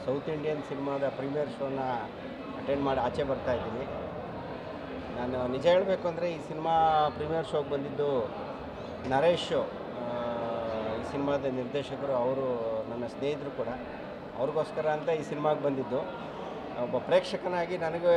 south Indian ಸಿನಿಮಾದ premier ಶೋನ attend ಮಾಡಿ ಆಚೆ ಬರ್ತಾ ಇದ್ದೀನಿ ನಾನು ನಿಜ ಹೇಳಬೇಕು ಅಂದರೆ ಈ ಸಿನಿಮಾ ಪ್ರೀಮಿಯರ್ ಶೋಗೆ ಬಂದಿದ್ದು ನರೇಶ್ ಆ, ಈ ಸಿನಿಮಾದ ನಿರ್ದೇಶಕರು ಅವರು ನನ್ನ ಸ್ನೇಹಿತರು ಕೂಡ ಅವ್ರಿಗೋಸ್ಕರ ಅಂತ ಈ ಸಿನಿಮಾಗೆ ಬಂದಿದ್ದು ಒಬ್ಬ ಪ್ರೇಕ್ಷಕನಾಗಿ ನನಗೆ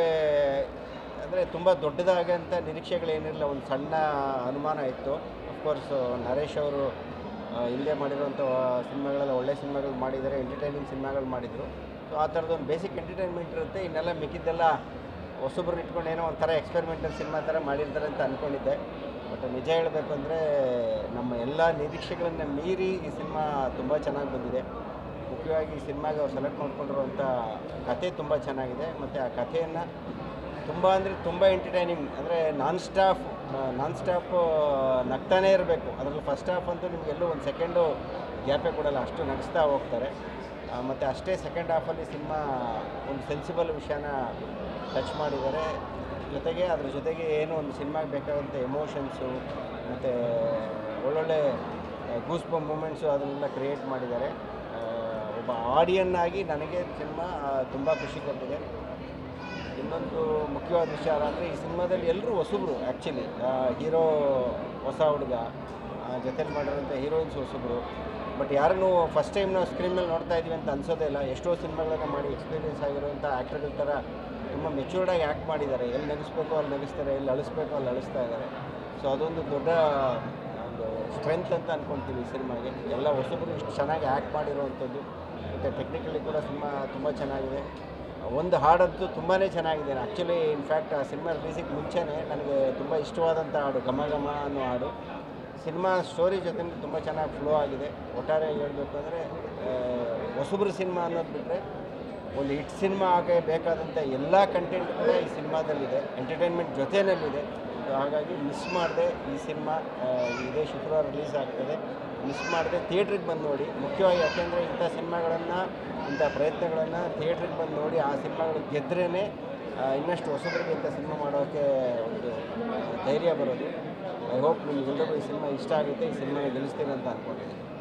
ಅಂದರೆ ತುಂಬ ದೊಡ್ಡದಾಗಂಥ ನಿರೀಕ್ಷೆಗಳೇನಿರಲಿಲ್ಲ ಒಂದು ಸಣ್ಣ ಅನುಮಾನ ಇತ್ತು ಅಫ್ಕೋರ್ಸ್ ನರೇಶ್ ಅವರು ಆ, ಹಿಂದೆ ಮಾಡಿರುವಂಥ ಸಿನಿಮಾಗಳೆಲ್ಲ ಒಳ್ಳೆ ಸಿನಿಮಾಗಳು ಮಾಡಿದ್ದಾರೆ ಎಂಟರ್ಟೈನಿಂಗ್ ಸಿನಿಮಾಗಳು ಮಾಡಿದರು ಸೊ ಆ ಥರದೊಂದು ಬೇಸಿಕ್ ಎಂಟರ್ಟೈನ್ಮೆಂಟ್ ಇರುತ್ತೆ ಇನ್ನೆಲ್ಲ ಮಿಕ್ಕಿದ್ದೆಲ್ಲ ಹೊಸಬ್ರನ್ನ ಇಟ್ಕೊಂಡು ಏನೋ ಒಂಥರ ಎಕ್ಸ್ಪೆರಿಮೆಂಟಲ್ ಸಿನಿಮಾ ಥರ ಮಾಡಿರ್ತಾರೆ ಅಂತ ಅಂದ್ಕೊಂಡಿದ್ದೆ ಬಟ್ ನಿಜ ಹೇಳಬೇಕು ಅಂದರೆ ನಮ್ಮ ಎಲ್ಲ ನಿರೀಕ್ಷೆಗಳನ್ನು ಮೀರಿ ಈ ಸಿನಿಮಾ ತುಂಬ ಚೆನ್ನಾಗಿ ಬಂದಿದೆ ಮುಖ್ಯವಾಗಿ ಈ ಸಿನಿಮಾಗೆ ಅವ್ರು ಸೆಲೆಕ್ಟ್ ಮಾಡ್ಕೊಂಡಿರುವಂಥ ಕತೆ ತುಂಬ ಚೆನ್ನಾಗಿದೆ ಮತ್ತು ಆ ಕಥೆಯನ್ನು ತುಂಬ ಅಂದರೆ ತುಂಬ ಎಂಟರ್ಟೈನಿಂಗ್ ಅಂದರೆ ನಾನ್ ಸ್ಟಾಪ್ ನಾನ್ ಸ್ಟಾಪ್ ನಗ್ತಾನೇ ಇರಬೇಕು ಅದರಲ್ಲಿ ಫಸ್ಟ್ ಹಾಫ್ ಅಂತೂ ನಿಮ್ಗೆ ಎಲ್ಲೂ ಒಂದು ಸೆಕೆಂಡು ಗ್ಯಾಪೇ ಕೊಡಲ್ಲ ಅಷ್ಟು ನಗಿಸ್ತಾ ಹೋಗ್ತಾರೆ ಮತ್ತು ಅಷ್ಟೇ ಸೆಕೆಂಡ್ ಹಾಫಲ್ಲಿ ಸಿನಿಮಾ ಒಂದು ಸೆನ್ಸಿಬಲ್ ವಿಷಯನ ಟಚ್ ಮಾಡಿದ್ದಾರೆ ಜೊತೆಗೆ ಅದ್ರ ಜೊತೆಗೆ ಏನು ಒಂದು ಸಿನಿಮಾಗೆ ಬೇಕಾದಂಥ ಎಮೋಷನ್ಸು ಮತ್ತು ಒಳ್ಳೊಳ್ಳೆ ಗೂಸ್ ಬಮ್ ಮೂಮೆಂಟ್ಸು ಅದನ್ನೆಲ್ಲ ಕ್ರಿಯೇಟ್ ಮಾಡಿದ್ದಾರೆ ಆ, ಒಬ್ಬ ಆಡಿಯನ್ ಆಗಿ ನನಗೆ ಸಿನಿಮಾ ತುಂಬ ಖುಷಿ ಕೊಟ್ಟಿದೆ ಇನ್ನೊಂದು ಮುಖ್ಯವಾದ ವಿಚಾರ ಅಂದರೆ ಈ ಸಿನಿಮಾದಲ್ಲಿ ಎಲ್ಲರೂ ಹೊಸಬ್ರು ಆ್ಯಕ್ಚುಲಿ ಹೀರೋ ಹೊಸ ಹುಡುಗ ಜೊತೆಲಿ ಮಾಡಿರೋಂಥ ಹೀರೋಯಿನ್ಸ್ ಹೊಸಬ್ರು ಬಟ್ ಯಾರನ್ನು ಫಸ್ಟ್ ಟೈಮ್ ನಾವು ಸ್ಕ್ರೀನ್ ಮೇಲೆ ನೋಡ್ತಾ ಇದ್ದೀವಿ ಅಂತ ಅನ್ಸೋದೇ ಇಲ್ಲ ಎಷ್ಟೋ ಸಿನಿಮಾಗಳನ್ನ ಮಾಡಿ ಎಕ್ಸ್ಪೀರಿಯನ್ಸ್ ಆಗಿರುವಂಥ ಆ್ಯಕ್ಟರ್ಗಳ ಥರ ತುಂಬ ಮೆಚ್ಯೂರ್ಡಾಗಿ ಆ್ಯಕ್ಟ್ ಮಾಡಿದ್ದಾರೆ ಎಲ್ಲಿ ನಗಿಸ್ಬೇಕು ಅಲ್ಲಿ ನಗಿಸ್ತಾರೆ ಎಲ್ಲಿ ಅಳಿಸ್ಬೇಕು ಅಲ್ಲಿ ಅಳಿಸ್ತಾ ಇದ್ದಾರೆ ಸೊ ಅದೊಂದು ದೊಡ್ಡ ಒಂದು ಸ್ಟ್ರೆಂತ್ ಅಂತ ಅಂದ್ಕೊಳ್ತೀವಿ ಈ ಸಿನಿಮಾಗೆ ಎಲ್ಲ ಹೊಸಬ್ರು ಇಷ್ಟು ಚೆನ್ನಾಗಿ ಆ್ಯಕ್ಟ್ ಮಾಡಿರುವಂಥದ್ದು ಮತ್ತು ಟೆಕ್ನಿಕಲಿ ಕೂಡ ಸಿನಿಮಾ ತುಂಬ ಚೆನ್ನಾಗಿದೆ ಒಂದು ಹಾಡಂತೂ ತುಂಬಾ ಚೆನ್ನಾಗಿದೆ ಆ್ಯಕ್ಚುಲಿ ಇನ್ಫ್ಯಾಕ್ಟ್ ಆ ಸಿನಿಮಾ ರಿಲೀಸಿಗೆ ಮುಂಚೆನೇ ನನಗೆ ತುಂಬ ಇಷ್ಟವಾದಂಥ ಹಾಡು ಘಮ ಘಮ ಅನ್ನೋ ಹಾಡು ಸಿನಿಮಾ ಸ್ಟೋರಿ ಜೊತೆ ತುಂಬ ಚೆನ್ನಾಗಿ ಫ್ಲೋ ಆಗಿದೆ ಒಟ್ಟಾರೆ ಹೇಳಬೇಕು ಅಂದರೆ ಹೊಸಬ್ರು ಸಿನಿಮಾ ಅನ್ನೋದು ಬಿಟ್ಟರೆ ಒಂದು ಹಿಟ್ ಸಿನಿಮಾ ಆಗೇ ಬೇಕಾದಂಥ ಎಲ್ಲ ಕಂಟೆಂಟ್ ಕೂಡ ಈ ಸಿನಿಮಾದಲ್ಲಿದೆ ಎಂಟರ್ಟೈನ್ಮೆಂಟ್ ಜೊತೆಯಲ್ಲಿದೆ ಸೊ ಹಾಗಾಗಿ ಮಿಸ್ ಮಾಡದೆ ಈ ಸಿನಿಮಾ ಆ, ಇದೇ ಶುಕ್ರವಾರ ರಿಲೀಸ್ ಆಗ್ತದೆ ಮಿಸ್ ಮಾಡದೆ ಥಿಯೇಟ್ರಿಗೆ ಬಂದು ನೋಡಿ ಮುಖ್ಯವಾಗಿ ಯಾಕೆಂದರೆ ಇಂಥ ಸಿನಿಮಾಗಳನ್ನು ಇಂಥ ಪ್ರಯತ್ನಗಳನ್ನು ಥಿಯೇಟ್ರಿಗೆ ಬಂದು ನೋಡಿ ಆ ಸಿನಿಮಾಗಳು ಗೆದ್ರೇ ಇನ್ನಷ್ಟು ಹೊಸಬರಿಗೆ ಇಂಥ ಸಿನಿಮಾ ಮಾಡೋಕ್ಕೆ ಒಂದು ಆ, ಧೈರ್ಯ ಬರೋದು ಐ ಹೋಪ್ ನಿಮ್ಗೆಲ್ಲರಿಗೂ ಈ ಸಿನಿಮಾ ಇಷ್ಟ ಆಗುತ್ತೆ ಈ ಸಿನಿಮಾನ ಗೆಲ್ಲಿಸ್ತೀನಿ ಅಂತ ಅಂದ್ಕೊಂಡಿದ್ದೀನಿ